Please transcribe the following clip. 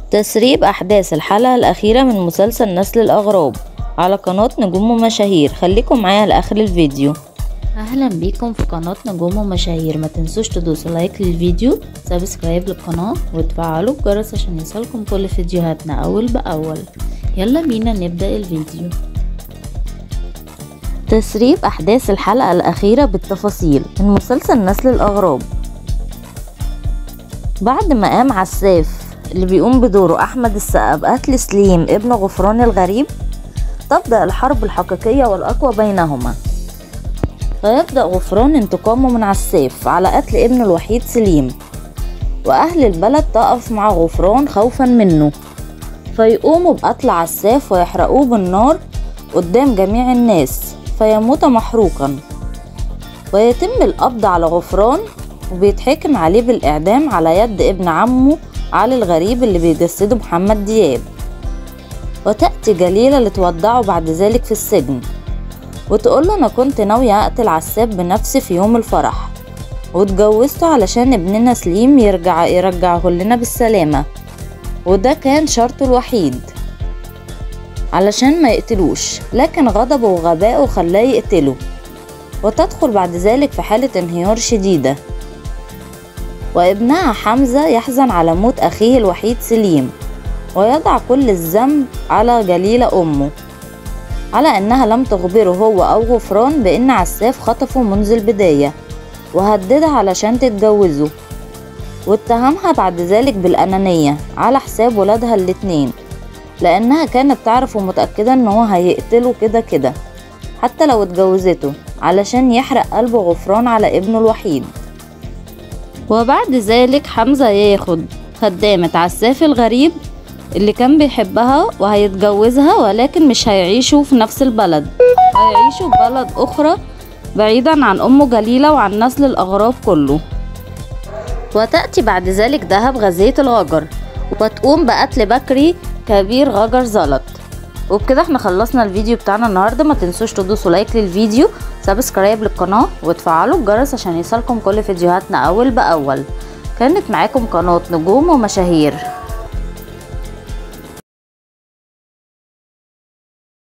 تسريب أحداث الحلقة الأخيرة من مسلسل نسل الأغراب على قناة نجوم ومشاهير خليكم معايا لآخر الفيديو أهلا بيكم في قناة نجوم ومشاهير ما تنسوش تدوسوا لايك للفيديو سبسكرايب للقناة وتفعلوا الجرس عشان يوصلكم كل فيديوهاتنا أول بأول يلا بينا نبدأ الفيديو تسريب أحداث الحلقة الأخيرة بالتفاصيل من مسلسل نسل الأغراب بعد ما قام عساف اللي بيقوم بدوره أحمد السقا بقتل سليم ابن غفران الغريب تبدأ الحرب الحقيقية والأقوى بينهما فيبدأ غفران انتقامه من عساف على قتل ابنه الوحيد سليم وأهل البلد تقف مع غفران خوفا منه فيقوموا بقتل عساف ويحرقوه بالنار قدام جميع الناس فيموت محروقا ويتم القبض على غفران وبيتحكم عليه بالإعدام على يد ابن عمه علي الغريب اللي بيجسده محمد دياب وتأتي جليلة لتودعه بعد ذلك في السجن وتقول له أنا كنت ناوية أقتل عساب بنفسي في يوم الفرح واتجوزته علشان ابننا سليم يرجع يرجعه لنا بالسلامة وده كان شرطه الوحيد علشان ما يقتلوش لكن غضبه وغبائه خلاه يقتله وتدخل بعد ذلك في حالة انهيار شديدة وابنها حمزة يحزن على موت أخيه الوحيد سليم ويضع كل الذنب على جليلة أمه على أنها لم تخبره هو أو غفران بأن عساف خطفه منذ البداية وهددها علشان تتجوزه واتهمها بعد ذلك بالأنانية على حساب ولادها الاتنين لأنها كانت تعرف ومتأكدة أن هو هيقتله كده كده حتى لو اتجوزته علشان يحرق قلب غفران على ابنه الوحيد وبعد ذلك حمزة ياخد خدامة عساف الغريب اللي كان بيحبها وهيتجوزها ولكن مش هيعيشوا في نفس البلد هيعيشوا في بلد أخرى بعيدا عن أمه جليلة وعن نسل الأغراب كله وتأتي بعد ذلك دهب غزية الغجر وتقوم بقتل بكري كبير غجر زلط وبكده احنا خلصنا الفيديو بتاعنا النهارده ما تنسوش تدوسوا لايك للفيديو سبسكرايب للقناه وتفعلوا الجرس عشان يوصلكم كل فيديوهاتنا اول باول كانت معاكم قناه نجوم ومشاهير